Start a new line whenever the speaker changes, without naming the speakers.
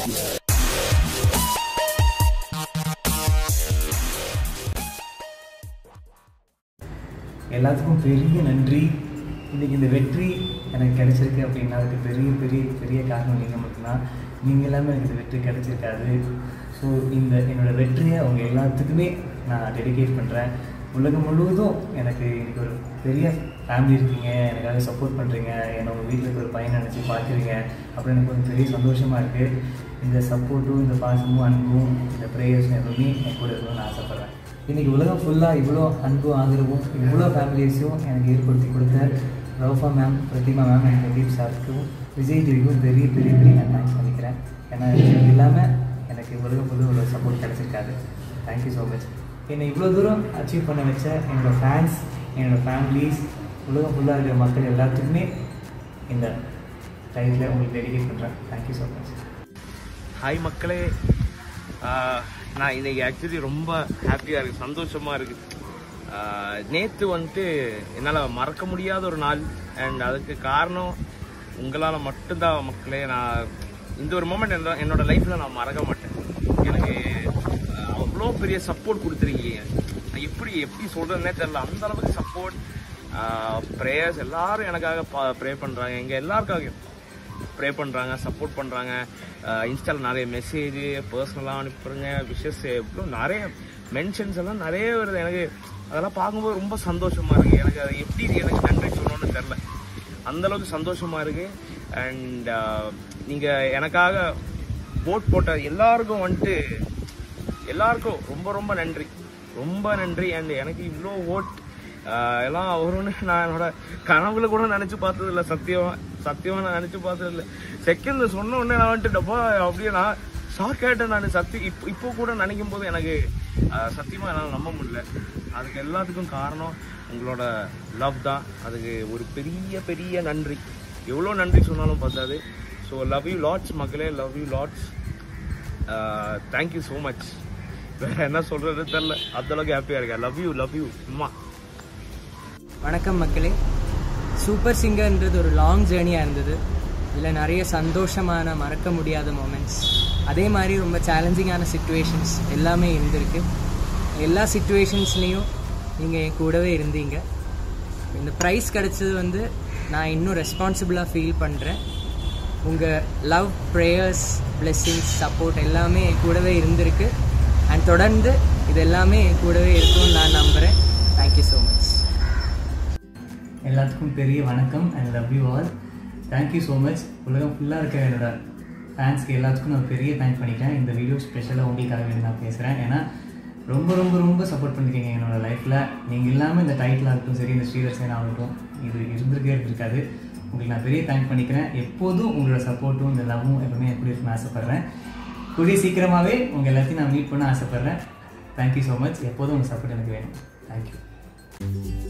எல்லாத்துக்கும் பெரிய நன்றி இன்றைக்கி இந்த வெற்றி எனக்கு கிடைச்சிருக்கு அப்படின்னா அதுக்கு பெரிய பெரிய பெரிய காரணம் நீங்கள் மட்டும்தான் நீங்கள் எல்லாமே எனக்கு இந்த வெற்றி கிடைச்சிருக்காது ஸோ இந்த என்னோடய வெற்றியை அவங்க எல்லாத்துக்குமே நான் டெடிகேட் பண்ணுறேன் உலகம் முழுவதும் எனக்கு இன்னைக்கு ஒரு பெரிய ஃபேமிலி இருக்கீங்க எனக்காக சப்போர்ட் பண்ணுறீங்க என்னை உங்கள் வீட்டில் இருக்க ஒரு பையனை நினச்சி பார்க்குறீங்க அப்படின்னு எனக்கு கொஞ்சம் பெரிய சந்தோஷமாக இருக்குது இந்த சப்போர்ட்டும் இந்த பாசமும் அன்பும் இந்த ப்ரேயர்ஸும் எதுவுமே என் கூட இருக்கணும்னு நான் ஆசைப்பட்றேன் இன்றைக்கி உலகம் ஃபுல்லாக இவ்வளோ அன்பும் ஆதரவும் இவ்வளோ ஃபேமிலிஸையும் எனக்கு ஏற்படுத்தி கொடுத்த Raufa ma'am Pratima ma'am and Pradeep சாருக்கும் விஜய் டிவிக்கும் பெரிய பெரிய பெரிய நான் தேங்க்ஸ் பண்ணிக்கிறேன் ஏன்னா இது இல்லாமல் எனக்கு உலகம் ஃபுல்லாக ஒரு சப்போர்ட் கிடச்சிருக்காது தேங்க்யூ ஸோ மச் என்னை இவ்வளோ தூரம் அச்சீவ் பண்ண வச்ச என்னோடய ஃபேன்ஸ் என்னோடய ஃபேமிலிஸ் உலகம் ஃபுல்லாக இருக்கிற மக்கள் எல்லாத்துக்குமே இந்த டைத்தில் உங்களுக்கு டெடிகேட் பண்ணுறேன் தேங்க்யூ ஸோ மச்
ஹாய் மக்களே ஆஹ் நான் இன்னைக்கு ஆக்சுவலி ரொம்ப ஹாப்பியாக இருக்குது சந்தோஷமாக இருக்குது நேற்று வந்துட்டு என்னால் மறக்க முடியாத ஒரு நாள் அண்ட் அதுக்கு காரணம் உங்களால் மட்டும்தான் மக்களே நான் இந்த ஒரு மூமெண்ட் என்னோட லைஃப்பில் நான் மறக்க மாட்டேன் எனக்கு ஆஹ் அவ்வளோ பெரிய சப்போர்ட் கொடுத்துருக்கீங்க நான் எப்படி எப்படி சொல்கிறதுனே தெரில அந்த அளவுக்கு சப்போர்ட் ப்ரேயர்ஸ் எல்லாரும் எனக்காக ப்ரே பண்ணுறாங்க எங்கள் எல்லாருக்காகவும் ப்ரே பண்ணுறாங்க சப்போர்ட் பண்ணுறாங்க இன்ஸ்டாவில் நிறைய மெசேஜ் பர்சனலாக அனுப்புறங்க விஷஸ் இவ்வளோ நிறைய மென்ஷன்ஸ் எல்லாம் நிறைய வருது எனக்கு அதெல்லாம் பார்க்கும்போது ரொம்ப சந்தோஷமாக இருக்குது எனக்கு அது எப்படி எனக்கு நன்றி சொல்லணும்னு தெரில அந்தளவுக்கு சந்தோஷமாக இருக்குது அண்ட் நீங்கள் எனக்காக ஓட் போட்ட எல்லாருக்கும் வந்துட்டு எல்லாருக்கும் ரொம்ப ரொம்ப நன்றி ரொம்ப நன்றி அண்ட் எனக்கு இவ்வளோ ஓட் ஆஹ் எல்லாம் வரும்னு நான் என்னோட கனவுல கூட நினைச்சு பார்த்தது இல்லை சத்தியமா சத்தியமா நான் நினைச்சு பார்த்தது இல்லை செகண்ட்ல சொன்ன உடனே நான் வந்துட்டு டப்பா அப்படியே நான் ஷாக் ஆயிட்டேன் நான் சத்தி இப்போ இப்போ கூட நினைக்கும் போது எனக்கு ஆஹ் சத்தியமா என்னால் நம்ப முடியல அதுக்கு எல்லாத்துக்கும் காரணம் உங்களோட லவ் தான் அதுக்கு ஒரு பெரிய பெரிய நன்றி எவ்வளோ நன்றி சொன்னாலும் பார்த்தாது ஸோ லவ் யூ லாட்ஸ் மக்களே love you lots thank you so much வேற என்ன சொல்றது தெரியல அந்த அளவுக்கு ஹாப்பியா இருக்கேன் லவ் யூ லவ் யூ அம்மா
வணக்கம் மக்களே சூப்பர் சிங்கர்ன்றது ஒரு லாங் ஜேர்னியாக இருந்தது இதில் நிறைய சந்தோஷமான மறக்க முடியாத மூமெண்ட்ஸ் அதே மாதிரி ரொம்ப சேலஞ்சிங்கான சுச்சுவேஷன்ஸ் எல்லாமே இருந்திருக்கு எல்லா சுச்சுவேஷன்ஸ்லேயும் நீங்கள் என் கூடவே இருந்தீங்க இந்த ப்ரைஸ் கிடச்சது வந்து நான் இன்னும் ரெஸ்பான்சிபிளாக ஃபீல் பண்ணுறேன் உங்கள் லவ் ப்ரேயர்ஸ் பிளெஸ்ஸிங்ஸ் சப்போர்ட் எல்லாமே என் கூடவே இருந்திருக்கு அண்ட் தொடர்ந்து இது எல்லாமே என் கூடவே இருக்கும்னு நான் நம்புகிறேன் தேங்க்யூ ஸோ மச்
எல்லாத்துக்கும் பெரிய வணக்கம் and love you all thank you so much உலகம் ஃபுல்லாக இருக்க என்னோட ஃபேன்ஸ்க்கு எல்லாத்துக்கும் நான் பெரிய தேங்க் பண்ணிக்கிறேன் இந்த வீடியோ ஸ்பெஷலாக உங்களுக்காக வேண்டி நான் பேசுகிறேன் ஏன்னா ரொம்ப ரொம்ப ரொம்ப சப்போர்ட் பண்ணிருக்கீங்க என்னோட லைஃப்பில் நீங்கள் இல்லாமல் இந்த டைட்டில் ஆகட்டும் சரி இந்த ஸ்ரீதர்சன் ஆகட்டும் இது இருந்திருக்கே இருந்திருக்காது உங்களுக்கு நான் பெரிய தேங்க் பண்ணிக்கிறேன் எப்போதும் உங்களோட சப்போர்ட்டும் இந்த லவ்வும் எப்பவுமே எப்படி இருக்குன்னு ஆசைப்பட்றேன் கூடிய சீக்கிரமாகவே உங்கள் எல்லாத்தையும் நான் மீட் பண்ண ஆசைப்பட்றேன் தேங்க்யூ ஸோ மச் எப்போதும் உங்கள் சப்போர்ட் எனக்கு வேணும் தேங்க்யூ